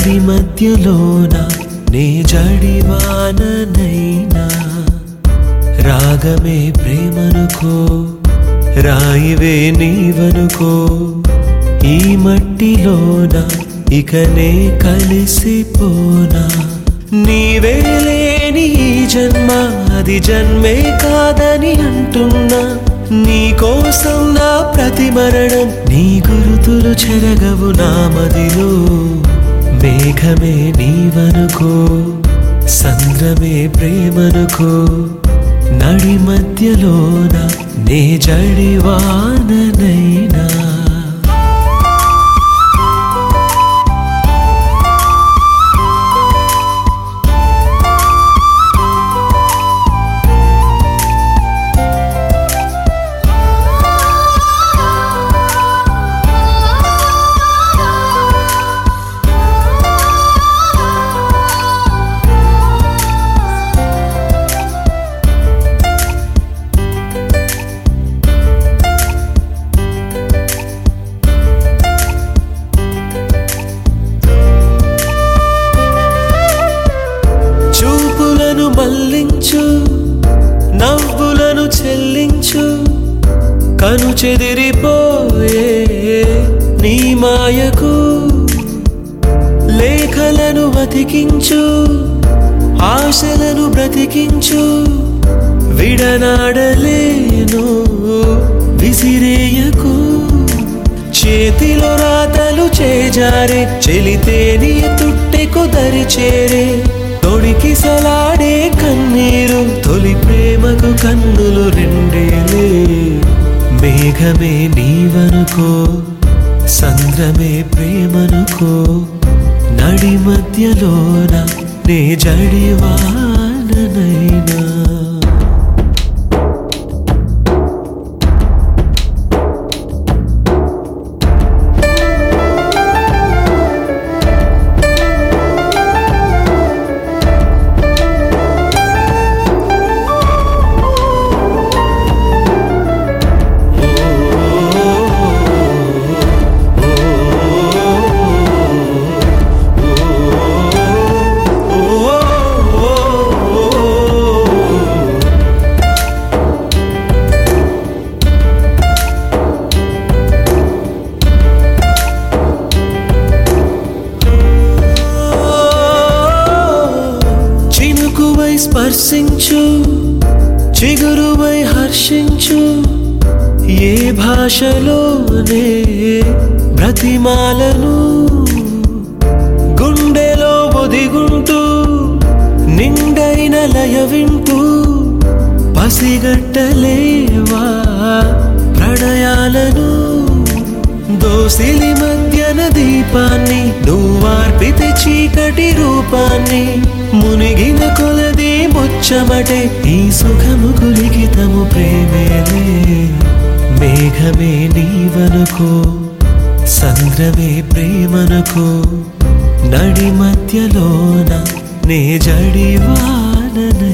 నడి మధ్యలోన నే జడివాననైనా రాగమే ప్రేమనుకో రాయివే నీవనుకో ఈ మట్టిలోన ఇకనే కలిసిపోనా నీవే లేని ఈ జన్మ అది జన్మే కాదని అంటున్నా నీ కోసం నా ప్రతి మరణం నీ గురుతులు చెరగవు నా మదిలో మేఘమే నీవనుకో సంద్రమే ప్రేమనుకో నడి మధ్యలోన నే జడివాననైనా చూపులను మల్లించు నవ్వులను చెల్లించు కను చెదిరిపోయే నీ మాయకు లేఖలను బతికించు ఆశలను బ్రతికించు విడనాడలేను విసిరేయకు చేతిలో రాతలు చేజారే చెలితే నీ తుట్టెకు దరి చేరే తొడికి సలాడే కన్నీరు తొలి ప్రేమకు కన్నులు రెండేలే మేఘమే నీవనుకో సంద్రమే ప్రేమనుకో నడి మధ్యలోన నే జడివాననైనా చినుకువై స్పర్శించు చిగురువై హర్షించు ఏ భాషలోనే బ్రతిమాలను గుండెలో ఒదిగుంటూ నిండైన లయ వింటూ పసిగట్టలేవా ప్రణయాలను దోసిలి మధ్యన దీపాన్ని నువ్వార్పితే చీకటి రూపాన్ని మునిగిన కొలది ముచ్చమటే ఈ సుఖము కులికితము ప్రేమేలే మేఘమే నీవనుకో సంద్రమే ప్రేమనుకో నడి మధ్యలోన నే జడివానన